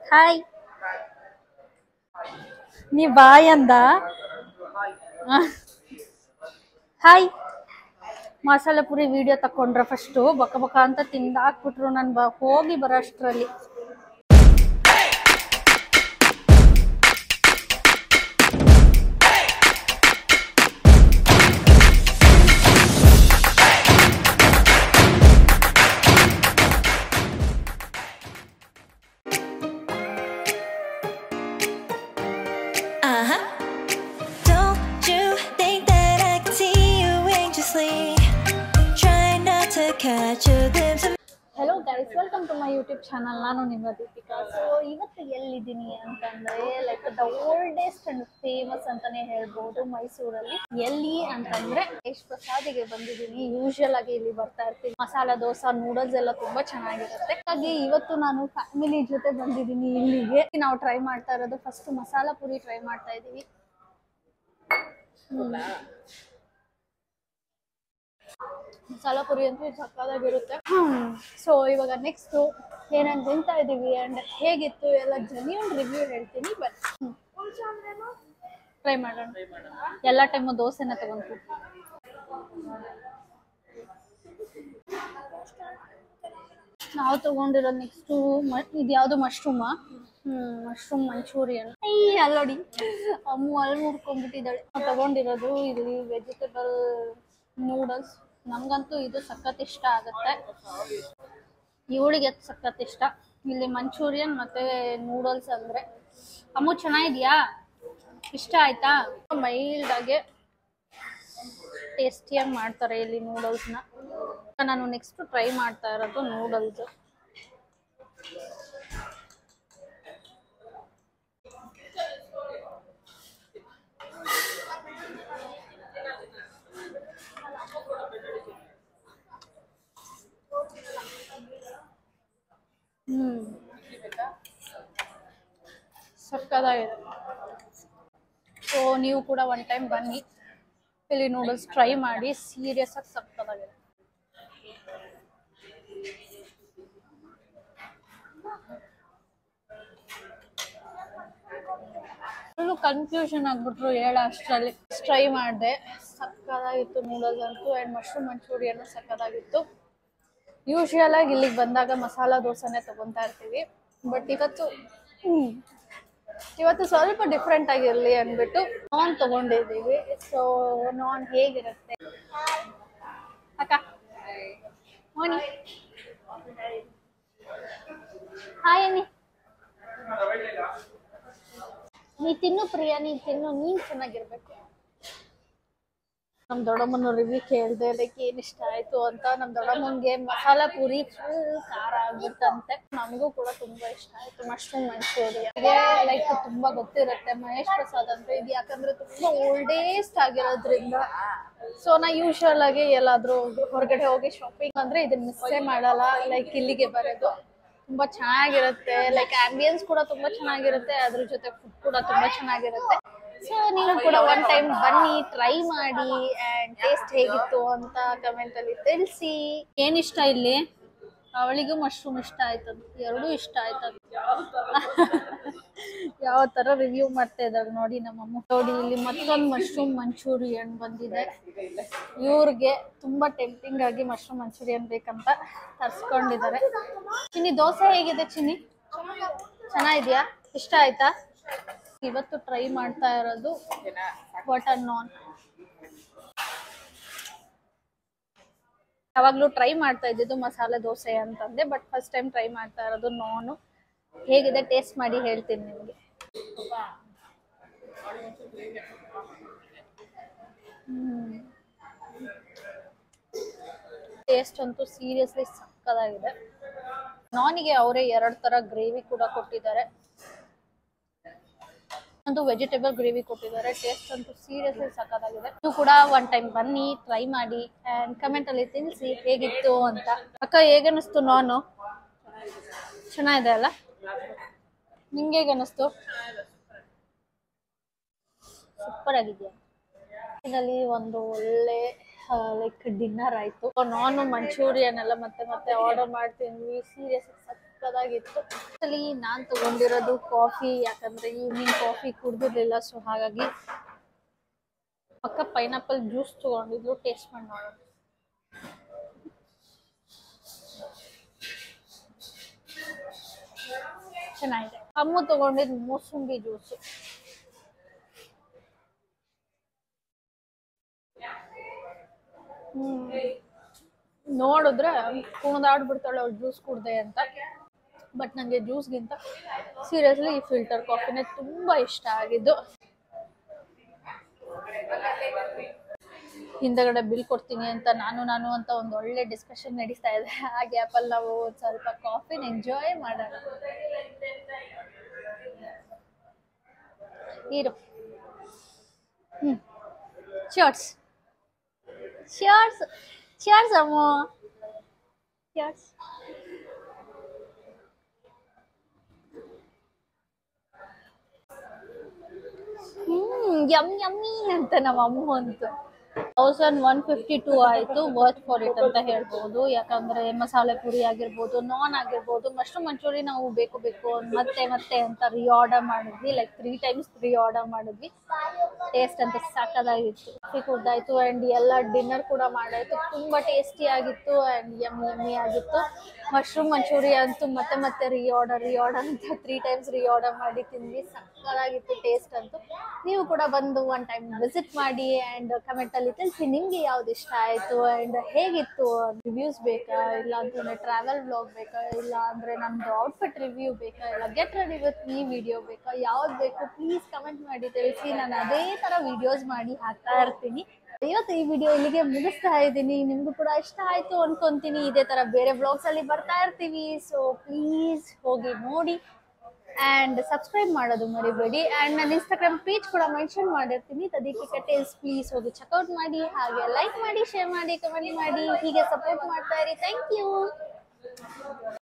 Hi ನೀ ಬಾಯ್ ಅಂದ hi ಮಸಾಲೆ ಪುರಿ ವಿಡಿಯೋ ತಕೊಂಡ್ರ ಫಸ್ಟು ಬಕ ಬಕ ಅಂತ ತಿಂದಾಕ್ಬಿಟ್ರು ನಾನು ಬ ಹೋಗಿ ಬರೋ ಅಷ್ಟರಲ್ಲಿ Uh-huh. Don't you think that I can see you anxiously? Try not to catch a glimpse of hello guys welcome to my YouTube channel ನಾನು ನಿಮ್ಮ ದೀಪಿಕಾ ಸೊ ಇವತ್ತು ಎಲ್ಲಿದ್ದೀನಿ ಅಂತಂದ್ರೆ like the oldest and famous ಅಂತಾನೆ ಹೇಳ್ಬೋದು ಮೈಸೂರಲ್ಲಿ ಎಲ್ಲಿ ಅಂತಂದ್ರೆ ಯಶ್ ಪ್ರಸಾದಿಗೆ ಬಂದಿದ್ದೀನಿ ಯೂಶುವಲ್ ಆಗಿ ಇಲ್ಲಿ ಬರ್ತಾ ಇರ್ತೀನಿ ಮಸಾಲ ದೋಸಾ ನೂಡಲ್ಸ್ ಎಲ್ಲ ತುಂಬಾ ಚೆನ್ನಾಗಿರುತ್ತೆ ಹಾಗಾಗಿ ಇವತ್ತು ನಾನು ಫ್ಯಾಮಿಲಿ ಜೊತೆ ಬಂದಿದ್ದೀನಿ ಇಲ್ಲಿಗೆ ನಾವು ಟ್ರೈ ಮಾಡ್ತಾ ಇರೋದು ಫಸ್ಟ್ ಮಸಾಲ ಪುರಿ ಟ್ರೈ ಮಾಡ್ತಾ ಇದೀವಿ ಹ್ಮ್. ಮಸಾಲ ಪುರಿ ಅಂತೂ ಸಕ್ಕದಾಗಿರುತ್ತೆ ಸೊ ಇವಾಗ ನೆಕ್ಸ್ಟ್ ಏನೇನು ತಿಂತಾ ಇದೀವಿ ಅಂಡ್ ಹೇಗಿತ್ತು ಎಲ್ಲ ಜೆನ್ಯೂನ್ ರಿವ್ಯೂ ಹೇಳ್ತೀನಿ ಬಟ್ ಟ್ರೈ ಮಾಡೋಣ ಎಲ್ಲ ಟೈಮು ದೋಸೆನ ತಗೊಂಡು ನಾವು ತಗೊಂಡಿರೋದು ನೆಕ್ಸ್ಟು ಇದು ಯಾವುದು ಮಶ್ರೂಮಾ ಹ್ಮ್ ಮಶ್ರೂಮ್ ಮಂಚೂರಿಯನ್ ಐ ಅಲ್ಲೋಡಿ ಅಮ್ಮು ಅಲ್ಲಿ ಮುಡ್ಕೊಂಡ್ಬಿಟ್ಟಿದ್ದಾಳೆ ನಾವು ತಗೊಂಡಿರೋದು ಇಲ್ಲಿ ವೆಜಿಟೇಬಲ್ ನೂಡಲ್ಸ್ ನಮಗಂತೂ ಇದು ಸಖತ್ ಇಷ್ಟ ಆಗುತ್ತೆ ಇವಳಿಗೆ ಸಖತ್ ಇಷ್ಟ ಇಲ್ಲಿ ಮಂಚೂರಿಯನ್ ಮತ್ತೆ ನೂಡಲ್ಸ್ ಅಂದ್ರೆ ಅಮ್ಮು ಚೆನ್ನಾಗಿದ್ಯಾ ಇಷ್ಟ ಆಯ್ತಾ ಮೈಲ್ಡ್ ಆಗಿ ಟೇಸ್ಟಿಯಾಗಿ ಮಾಡ್ತಾರೆ ಇಲ್ಲಿ ನೂಡಲ್ಸ್ನ ನಾನು ನೆಕ್ಸ್ಟ್ ಟ್ರೈ ಮಾಡ್ತಾ ಇರೋದು ನೂಡಲ್ಸ್ ಹ್ಮ್ ಸಕ್ಕದಾಗಿದೆ ಸೊ ನೀವು ಕೂಡ ಒನ್ ಟೈಮ್ ಬನ್ನಿ ಇಲ್ಲಿ ನೂಡಲ್ಸ್ ಟ್ರೈ ಮಾಡಿ ಸೀರಿಯಸ್ ಆಗಿ ಸಕ್ಕದಾಗಿದೆ ಫುಲ್ಲು ಕನ್ಫ್ಯೂಷನ್ ಆಗ್ಬಿಟ್ರು ಹೇಳ ಅಷ್ಟರಲ್ಲಿ ಟ್ರೈ ಮಾಡಿದೆ ಸಕ್ಕದಾಗಿತ್ತು ನೂಡಲ್ಸ್ ಅಂತೂ ಆ್ಯಂಡ್ ಮಶ್ರೂಮ್ ಮಂಚೂರಿಯನ್ನು ಸಕ್ಕದಾಗಿತ್ತು ಯೂಶುವಲ್ ಆಗಿ ಇಲ್ಲಿಗೆ ಬಂದಾಗ ಮಸಾಲ ದೋಸೆನೇ ತಗೊಂತಾ ಇರ್ತೀವಿ ಬಟ್ ಇವತ್ತು ಹ್ಮ್, ಇವತ್ತು ಸ್ವಲ್ಪ ಡಿಫ್ರೆಂಟ್ ಆಗಿರಲಿ ಅಂದ್ಬಿಟ್ಟು ನಾನ್ ತಗೊಂಡಿದ್ದೀವಿ ಸೊ ನಾನ್ ಹೇಗಿರುತ್ತೆ ಅಕ್ಕ ಮೋನಿ ಹಾಯ್ ಅನ್ನಿ ನೀ ತಿನ್ನು ಪ್ರಿಯಾ ನೀ ತಿನ್ನು ನೀನ್ ಚೆನ್ನಾಗಿರ್ಬೇಕು ನಮ್ ದೊಡ್ಡಮ್ಮನ ರಿವ್ಯೂ ಕೇಳ್ದೆ ಲೈಕ್ ಏನ್ ಇಷ್ಟ ಆಯ್ತು ಅಂತ ನಮ್ ದೊಡ್ಡಮ್ಮಂಗೆ ಮಸಾಲ ಪೂರಿ ಫುಲ್ ಖಾರ ಆಗ್ಬಿಟ್ಟಂತೆ ನಮಗೂ ಕೂಡ ತುಂಬಾ ಇಷ್ಟ ಆಯ್ತು ಮಶ್ರೂಮ್ ಮಂಚೂರಿಯನ್ ಲೈಕ್ ತುಂಬಾ ಗೊತ್ತಿರುತ್ತೆ ಮಹೇಶ್ ಪ್ರಸಾದ್ ಅಂತ ಇದು ಯಾಕಂದ್ರೆ ತುಂಬಾ ಓಲ್ಡೇಸ್ಟ್ ಆಗಿರೋದ್ರಿಂದ ಸೊ ನಾ ಯೂಶುವಲ್ ಆಗಿ ಎಲ್ಲಾದ್ರೂ ಹೊರಗಡೆ ಹೋಗಿ ಶಾಪಿಂಗ್ ಅಂದ್ರೆ ಇದನ್ನ ಮಿಸ್ಸೇ ಮಾಡಲ್ಲ ಲೈಕ್ ಇಲ್ಲಿಗೆ ಬರೋದು ತುಂಬಾ ಚೆನ್ನಾಗಿರುತ್ತೆ ಲೈಕ್ ಆಂಬಿಯನ್ಸ್ ಕೂಡ ತುಂಬಾ ಚೆನ್ನಾಗಿರುತ್ತೆ ಅದ್ರ ಜೊತೆ ಫುಡ್ ಕೂಡ ತುಂಬಾ ಚೆನ್ನಾಗಿರುತ್ತೆ ಸೊ ನೀವು ಕೂಡ ಒನ್ ಟೈಮ್ ಬನ್ನಿ ಟ್ರೈ ಮಾಡಿ ಅಂಡ್ ಟೇಸ್ಟ್ ಹೇಗಿತ್ತು ಅಂತ ಕಮೆಂಟ್ ಅಲ್ಲಿ ತಿಳಿಸಿ ಏನ್ ಇಷ್ಟ ಇಲ್ಲಿ ಅವಳಿಗೂ ಮಶ್ರೂಮ್ ಇಷ್ಟ ಆಯ್ತದ ಎರಡೂ ಇಷ್ಟ ಆಯ್ತದ ಯಾವ ತರ ರಿವ್ಯೂ ಮಾಡ್ತಾ ಇದ್ದಾರೆ ನೋಡಿ ನಮ್ಮಮ್ಮ ನೋಡಿ ಇಲ್ಲಿ ಮತ್ತೊಂದು ಮಶ್ರೂಮ್ ಮಂಚೂರಿಯನ್ ಬಂದಿದೆ ಇವ್ರಿಗೆ ತುಂಬಾ ಟೆಂಪ್ಟಿಂಗ್ ಆಗಿ ಮಶ್ರೂಮ್ ಮಂಚೂರಿಯನ್ ಬೇಕಂತ ತರ್ಸ್ಕೊಂಡಿದ್ದಾರೆ ಚಿನ್ನಿ ದೋಸೆ ಹೇಗಿದೆ ಚಿನ್ನಿ ಚೆನ್ನಾಗಿದ್ಯಾ ಇಷ್ಟ ಆಯ್ತಾ ಇವತ್ತು ಟ್ರೈ ಮಾಡ್ತಾ ಇರೋದು ಬಟರ್ ನಾನ್ ಯಾವಾಗ್ಲೂ ಟ್ರೈ ಮಾಡ್ತಾ ಇದ್ದಿದ್ದು ಮಸಾಲೆ ದೋಸೆ ಅಂತಂದೆ ಬಟ್ ಫಸ್ಟ್ ಟೈಮ್ ಟ್ರೈ ಮಾಡ್ತಾ ಇರೋದು ನಾನು ಹೇಗಿದೆ ಟೇಸ್ಟ್ ಮಾಡಿ ಹೇಳ್ತೀನಿ ನಿಮಗೆ ಟೇಸ್ಟ್ ಅಂತೂ ಸೀರಿಯಸ್ಲಿ ಸಕ್ಕದಾಗಿದೆ ನಾನಿಗೆ ಅವರೇ ಎರಡು ತರ ಗ್ರೇವಿ ಕೂಡ ಕೊಟ್ಟಿದ್ದಾರೆ ಒಂದು ವೆಜಿಟೇಬಲ್ ಗ್ರೇವಿ ಕೊಟ್ಟಿದ್ದಾರೆ ಟೇಸ್ಟ್ ಅಂತೂ ಸೀರಿಯಸ್ಲಿ ಸಕ್ಕತ್ತಾಗಿದೆ ನೀವು ಕೂಡ ಒನ್ ಟೈಮ್ ಬನ್ನಿ ಟ್ರೈ ಮಾಡಿ ಆ್ಯಂಡ್ ಕಮೆಂಟ್ ಅಲ್ಲಿ ತಿಳಿಸಿ ಹೇಗಿತ್ತು ಅಂತ ಅಕ್ಕ ಹೇಗನ್ನಿಸ್ತು ನಾನು ಚೆನ್ನಾಗಿದೆ ಅಲ್ಲ ನಿಂಗೆ ಹೇಗನ್ನಿಸ್ತು ಸೂಪರ್ ಆಗಿದೆಯಾ ಇದರಲ್ಲಿ ಒಂದು ಒಳ್ಳೆ ಲೈಕ್ ಡಿನ್ನರ್ ಆಯ್ತು ನಾನು ಮಂಚೂರಿಯನ್ ಎಲ್ಲ ಮತ್ತೆ ಮತ್ತೆ ಆರ್ಡರ್ ಮಾಡ್ತೀನಿ ಸೀರಿಯಸ್ ಸಕ್ಕದಾಗಿತ್ತು ಆಕ್ಚುಲಿ ನಾನ್ ತಗೊಂಡಿರೋದು ಕಾಫಿ ಯಾಕಂದ್ರೆ ಈವ್ನಿಂಗ್ ಕಾಫಿ ಕುಡ್ದಿರ್ಲಿಲ್ಲ ಸೊ ಹಾಗಾಗಿ ಪಕ್ಕ ಪೈನಾಪಲ್ ಜ್ಯೂಸ್ ತಗೊಂಡಿದ್ರು ಟೇಸ್ಟ್ ಮಾಡಿ ನೋಡೋಣ ಚೆನ್ನಾಗಿದೆ ಅಮ್ಮು ತಗೊಂಡಿದ್ ಮೂಸಂಬಿ ಜ್ಯೂಸ್ ಹ್ಮ್ ನೋಡಿದ್ರೆ ಕುಣಿದಾಡ್ಬಿಡ್ತಾಳೆ ಅವ್ಳು ಜ್ಯೂಸ್ ಕುಡ್ದೆ ಅಂತ ಬಟ್ ನನಗೆ ಜ್ಯೂಸ್ಗಿಂತ ಸೀರಿಯಸ್ಲಿ ಈ ಫಿಲ್ಟರ್ ಕಾಫಿನೇ ತುಂಬಾ ಇಷ್ಟ ಆಗಿದ್ದು ಹಿಂದಗಡೆ ಬಿಲ್ ಕೊಡ್ತೀನಿ ಅಂತ ನಾನು ನಾನು ಅಂತ ಒಂದು ಒಳ್ಳೆ ಡಿಸ್ಕಷನ್ ನಡೀತಾ ಇದೆ ಆ ಗ್ಯಾಪಲ್ಲಿ ನಾವು ಒಂದ್ ಸ್ವಲ್ಪ ಕಾಫಿನ ಎಂಜಾಯ್ ಮಾಡೋಣ ಇರು ಹ್ಮ್ ಚರ್ಸ್ ಚರ್ಸ್ ಚರ್ಸ್ ಅಮ್ಮ ಚರ್ಸ್ ಹ್ಮ್ ಯಮ್ ಯಮ್ಮಿ ಅಂತ ನಮ್ಮ ಅಮ್ಮ ಅಂತು ತೌಸಂಡ್ ಒನ್ ಫಿಫ್ಟಿ ಟೂ ಆಯ್ತು ವರ್ತ್ ಫಾರ್ ಇಟ್ ಅಂತ ಹೇಳ್ಬೋದು ಯಾಕಂದ್ರೆ ಮಸಾಲೆ ಪುರಿ ಆಗಿರ್ಬೋದು ನಾನ್ ಆಗಿರ್ಬೋದು ಮಶ್ರೂಮ್ ಮಂಚೂರಿ ನಾವು ಬೇಕು ಬೇಕು ಅಂತ ಮತ್ತೆ ಮತ್ತೆ ಅಂತ ರೀ ಆರ್ಡರ್ ಮಾಡಿದ್ವಿ like three times reorder ಮಾಡಿದ್ವಿ ಟೇಸ್ಟ್ ಅಂತ ಸಾಕದಾಗಿತ್ತು ಕಾಫಿ ಕುಡ್ದಾಯ್ತು ಅಂಡ್ ಎಲ್ಲ ಡಿನ್ನರ್ ಕೂಡ ಮಾಡಾಯ್ತು ತುಂಬಾ ಟೇಸ್ಟಿ ಆಗಿತ್ತು ಅಂಡ್ ಯಮ್ಮಿ ಯಮ್ಮಿ ಆಗಿತ್ತು ಮಶ್ರೂಮ್ ಮಂಚೂರಿ ಅಂತೂ ಮತ್ತೆ ಮತ್ತೆ ರೀ ಆರ್ಡರ್ ರೀ ಆರ್ಡರ್ ಅಂತ ತ್ರೀ ಟೈಮ್ಸ್ ರೀ ಆರ್ಡರ್ ಮಾಡಿ ತಿಂದ್ವಿ ಸಕ್ಕದಾಗಿತ್ತು ಟೇಸ್ಟ್ ಅಂತೂ ನೀವು ಕೂಡ ಬಂದು ಒನ್ ಟೈಮ್ ವಿಸಿಟ್ ಮಾಡಿ ಆ್ಯಂಡ್ ಕಮೆಂಟಲ್ಲಿ ತಿಳಿಸಿ ನಿಮಗೆ ಯಾವ್ದು ಇಷ್ಟ ಆಯಿತು ಆ್ಯಂಡ್ ಹೇಗಿತ್ತು ರಿವ್ಯೂಸ್ ಬೇಕಾ ಇಲ್ಲ ಅಂತಂದರೆ ಟ್ರಾವೆಲ್ ವ್ಲಾಗ್ ಬೇಕಾ ಇಲ್ಲ ಅಂದರೆ ನಮ್ಮದು ಔಟ್ಫಿಟ್ ರಿವ್ಯೂ ಬೇಕಾ ಇಲ್ಲ ಗೆಟ್ ರೆಡಿ ವಿತ್ ಈ ವಿಡಿಯೋ ಬೇಕಾ ಯಾವ್ದು ಬೇಕು ಪ್ಲೀಸ್ ಕಮೆಂಟ್ ಮಾಡಿ ತಿಳಿಸಿ ನಾನು ಅದೇ ಥರ ವಿಡಿಯೋಸ್ ಮಾಡಿ ಹಾಕ್ತಾ ಇರ್ತೀನಿ ಇವತ್ತು ಈ ವಿಡಿಯೋ ಇಲ್ಲಿಗೆ ಮುಗಿಸ್ತಾ ಇದ್ದೀನಿ ನಿಮಗೂ ಕೂಡ ಇಷ್ಟ ಆಯಿತು ಅನ್ಕೊಂತೀನಿ ಇದೇ ಥರ ಬೇರೆ ವ್ಲಾಗ್ಸಲ್ಲಿ ಬರ್ತಾ ಇರ್ತೀವಿ ಸೊ ಪ್ಲೀಸ್ ಹೋಗಿ ನೋಡಿ ಆ್ಯಂಡ್ ಸಬ್ಸ್ಕ್ರೈಬ್ ಮಾಡೋದು ಮರಿಬೇಡಿ ಆ್ಯಂಡ್ ನನ್ನ ಇನ್ಸ್ಟಾಗ್ರಾಮ್ ಪೇಜ್ ಕೂಡ ಮೆನ್ಷನ್ ಮಾಡಿರ್ತೀನಿ ತದಿಕ್ಕೆ ಕಟೇಲ್ಸ್ ಪ್ಲೀಸ್ ಹೋಗಿ ಚೆಕ್ಔಟ್ ಮಾಡಿ ಹಾಗೆ ಲೈಕ್ ಮಾಡಿ ಶೇರ್ ಮಾಡಿ ಕಮೆಂಟ್ ಮಾಡಿ ಹೀಗೆ ಸಪೋರ್ಟ್ ಮಾಡ್ತಾ ಇರಿ ಥ್ಯಾಂಕ್ ಯು